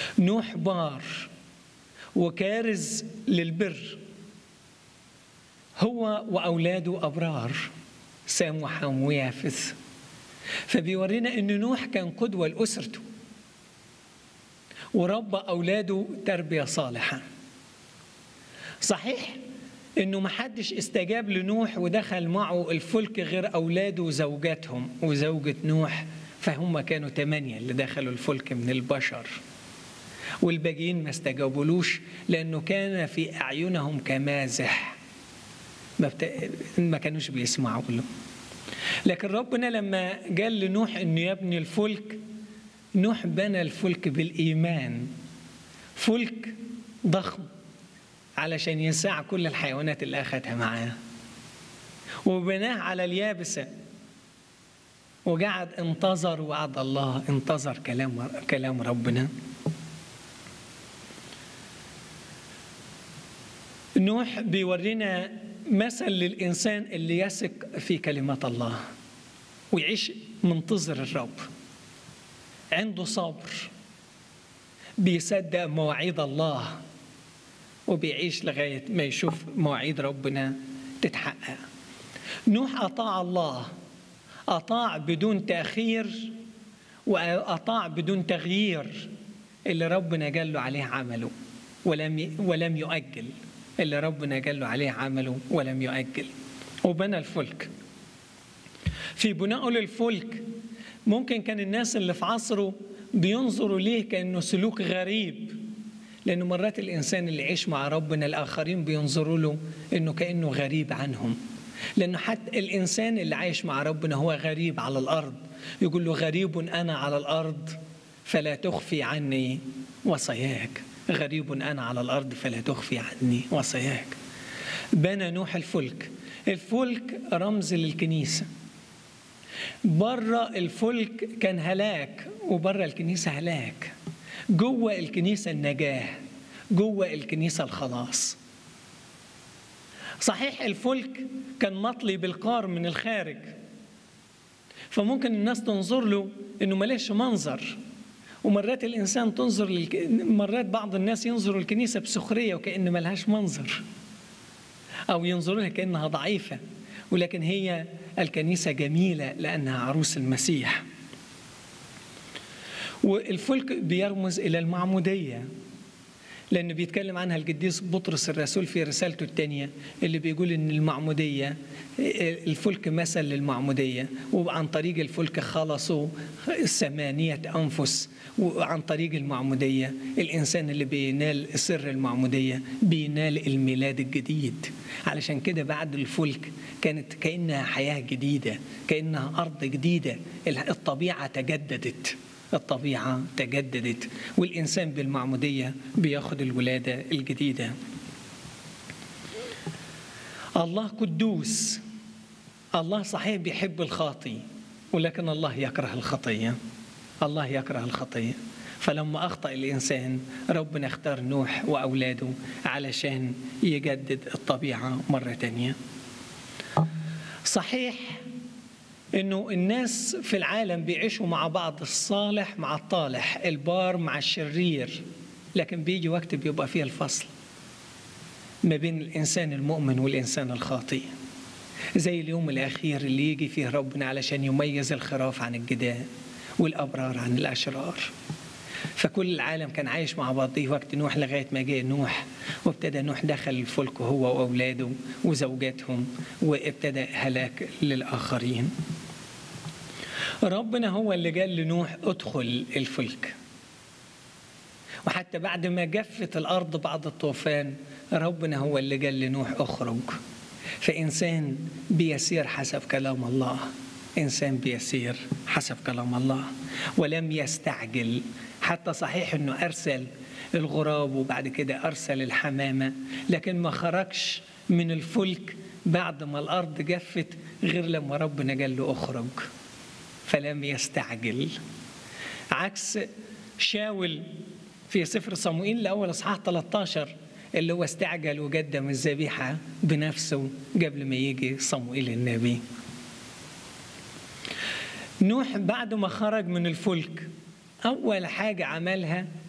نوح بار وكارز للبر هو وأولاده أبرار سام وحام ويافث فبيورينا أن نوح كان قدوة لأسرته وربى أولاده تربية صالحة صحيح انه ما حدش استجاب لنوح ودخل معه الفلك غير اولاده وزوجاتهم وزوجة نوح فهم كانوا ثمانية اللي دخلوا الفلك من البشر والباقيين ما استجابولوش لانه كان في اعينهم كمازح ما, بت... ما كانوش بيسمعوا له لكن ربنا لما قال لنوح انه يبني الفلك نوح بنى الفلك بالايمان فلك ضخم علشان يساع كل الحيوانات اللي أخذها معاه وبناه على اليابسة وقعد انتظر وعد الله انتظر كلام كلام ربنا نوح بيورينا مثل للإنسان اللي يثق في كلمات الله ويعيش منتظر الرب عنده صبر بيصدق مواعيد الله وبيعيش لغاية ما يشوف مواعيد ربنا تتحقق نوح أطاع الله أطاع بدون تأخير وأطاع بدون تغيير اللي ربنا قال له عليه عمله ولم ولم يؤجل اللي ربنا قال له عليه عمله ولم يؤجل وبنى الفلك في بنائه للفلك ممكن كان الناس اللي في عصره بينظروا ليه كأنه سلوك غريب لأنه مرات الإنسان اللي يعيش مع ربنا الآخرين بينظروا له إنه كأنه غريب عنهم لأنه حتى الإنسان اللي عايش مع ربنا هو غريب على الأرض يقول له غريب أنا على الأرض فلا تخفي عني وصاياك غريب أنا على الأرض فلا تخفي عني وصاياك بنى نوح الفلك الفلك رمز للكنيسة بره الفلك كان هلاك وبره الكنيسة هلاك جوه الكنيسة النجاة جوه الكنيسة الخلاص صحيح الفلك كان مطلي بالقار من الخارج فممكن الناس تنظر له انه ملاش منظر ومرات الانسان تنظر للك... مرات بعض الناس ينظروا الكنيسه بسخريه وكان ملهاش منظر او ينظروا لها كانها ضعيفه ولكن هي الكنيسه جميله لانها عروس المسيح والفلك بيرمز الى المعموديه لأنه بيتكلم عنها القديس بطرس الرسول في رسالته الثانية اللي بيقول إن المعمودية الفلك مثل للمعمودية وعن طريق الفلك خلصوا ثمانية أنفس وعن طريق المعمودية الإنسان اللي بينال سر المعمودية بينال الميلاد الجديد علشان كده بعد الفلك كانت كأنها حياة جديدة كأنها أرض جديدة الطبيعة تجددت الطبيعة تجددت والإنسان بالمعمودية بياخد الولادة الجديدة الله قدوس الله صحيح بيحب الخاطي ولكن الله يكره الخطية الله يكره الخطية فلما أخطأ الإنسان ربنا اختار نوح وأولاده علشان يجدد الطبيعة مرة تانية صحيح انه الناس في العالم بيعيشوا مع بعض الصالح مع الطالح البار مع الشرير لكن بيجي وقت بيبقى فيه الفصل ما بين الانسان المؤمن والانسان الخاطئ زي اليوم الاخير اللي يجي فيه ربنا علشان يميز الخراف عن الجداء والابرار عن الاشرار فكل العالم كان عايش مع بعضيه وقت نوح لغايه ما جاء نوح وابتدى نوح دخل الفلك هو واولاده وزوجاتهم وابتدى هلاك للاخرين. ربنا هو اللي قال لنوح ادخل الفلك. وحتى بعد ما جفت الارض بعد الطوفان ربنا هو اللي قال لنوح اخرج. فانسان بيسير حسب كلام الله. انسان بيسير حسب كلام الله ولم يستعجل حتى صحيح انه ارسل الغراب وبعد كده ارسل الحمامه لكن ما خرجش من الفلك بعد ما الارض جفت غير لما ربنا قال له اخرج فلم يستعجل عكس شاول في سفر صموئيل الاول اصحاح 13 اللي هو استعجل وقدم الذبيحه بنفسه قبل ما يجي صموئيل النبي نوح بعد ما خرج من الفلك أول حاجة عملها